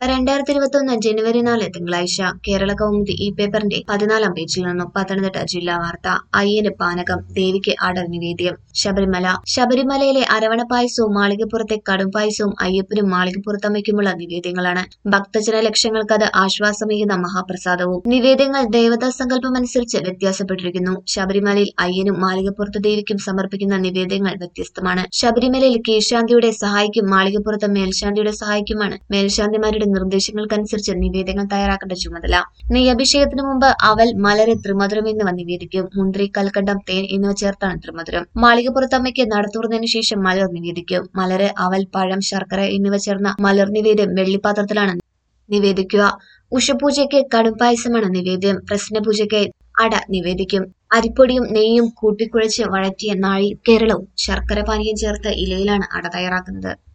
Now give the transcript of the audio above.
രണ്ടായിരത്തി ഇരുപത്തൊന്ന് ജനുവരി നാല് തിങ്കളാഴ്ച കേരള കൗമുദി ഈ പേപ്പറിന്റെ പതിനാലാം പേജിൽ നിന്നും പത്തനംതിട്ട ജില്ലാ വാർത്ത അയ്യന് പാനകം ദേവിക്ക് അടർ നിവേദ്യം ശബരിമല ശബരിമലയിലെ അരവണ പായസവും മാളികപ്പുറത്തെ കടും പായസവും അയ്യപ്പനും മാളികപ്പുറത്തമ്മയ്ക്കുമുള്ള നിവേദ്യങ്ങളാണ് ഭക്തജന ലക്ഷങ്ങൾക്ക് അത് ആശ്വാസമേകുന്ന മഹാപ്രസാദവും നിവേദ്യങ്ങൾ ദേവതാ സങ്കല്പമനുസരിച്ച് വ്യത്യാസപ്പെട്ടിരിക്കുന്നു ശബരിമലയിൽ അയ്യനും മാളികപ്പുറത്ത് ദേവിക്കും സമർപ്പിക്കുന്ന നിവേദ്യങ്ങൾ വ്യത്യസ്തമാണ് ശബരിമലയിൽ കീഴ്ശാന്തിയുടെ സഹായിക്കും മാളികപ്പുറത്ത് മേൽശാന്തിയുടെ സഹായിക്കുമാണ് മേൽശാന്തിമാരുടെ നിർദ്ദേശങ്ങൾക്കനുസരിച്ച് നിവേദ്യങ്ങൾ തയ്യാറാക്കേണ്ട ചുമതല നെയ്യഭിഷേകത്തിന് മുമ്പ് അവൽ മലര് ത്രിമധുരം എന്നിവ നിവേദിക്കും മുന്തിരി കൽക്കണ്ടം തേൻ എന്നിവ ചേർത്താണ് ത്രിമധുരം മാളികപ്പുറത്തമ്മയ്ക്ക് നട തുറന്നതിനു ശേഷം മലർ നിവേദിക്കും മലര് അവൽ പഴം ശർക്കര എന്നിവ ചേർന്ന മലർ നിവേദ്യം വെള്ളിപ്പാത്രത്തിലാണ് നിവേദിക്കുക ഉഷപൂജയ്ക്ക് കടുംപായസമാണ് നിവേദ്യം പ്രശ്നപൂജയ്ക്ക് അട നിവേദിക്കും അരിപ്പൊടിയും നെയ്യും കൂട്ടിക്കുഴച്ച് വഴറ്റിയ നാഴി കേരളവും ശർക്കര പാനീയം ചേർത്ത് ഇലയിലാണ് അട തയ്യാറാക്കുന്നത്